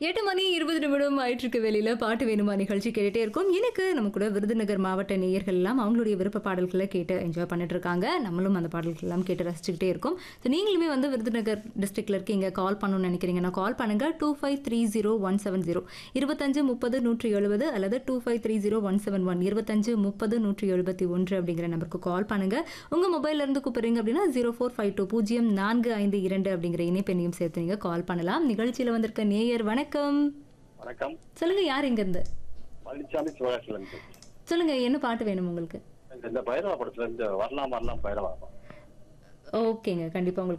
எட்டு மணி இருபது நிமிடம் ஆயிட்டு இருக்க வெளியில பாட்டு வேணுமா நிகழ்ச்சி கேட்டுட்டே இருக்கும் எனக்கு நம்ம கூட விருதுநகர் மாவட்ட நேயர்கள் எல்லாம் அவங்களுடைய விருப்ப பாடல்களை கேட்டு என்ஜாய் பண்ணிட்டு இருக்காங்க நம்மளும் அந்த பாடல்கள் எல்லாம் கேட்டு ரசிச்சுக்கிட்டே இருக்கோம் ஸோ நீங்களுமே வந்து விருதுநகர் டிஸ்ட்ரிக்ட்ல இருக்கீங்க கால் பண்ணணும்னு நினைக்கிறீங்கன்னா கால் பண்ணுங்க two five three zero one seven zero இருபத்தஞ்சு முப்பது நூற்றி எழுபது அல்லது two five three zero one seven one இருபத்தஞ்சு முப்பது நூற்றி எழுபத்தி ஒன்று அப்படிங்கிற நம்பருக்கு கால் பண்ணுங்க உங்க மொபைல்ல இருந்து கூப்பிடுறீங்க அப்படின்னா ஜீரோ ஃபோர் ஃபைவ் டூ பூஜ்ஜியம் நான்கு ஐந்து இரண்டு அப்படிங்கிற இணைப்பெண்ணையும் சேர்த்து நீங்க கால் பண்ணலாம் நிகழ்ச்சியில வந்திருக்க நேயர் வணக்கம் வணக்கம் சொல்லுங்க யார் இங்க இருந்து பழனிசாமி சிவகாசில இருந்து சொல்லுங்க என்ன பாட்டு வேணும் உங்களுக்கு இந்த பைரவா படத்துல இருந்து வரலாம் வரலாம் பைரவா ஓகேங்க கண்டிப்பா உங்களுக்கு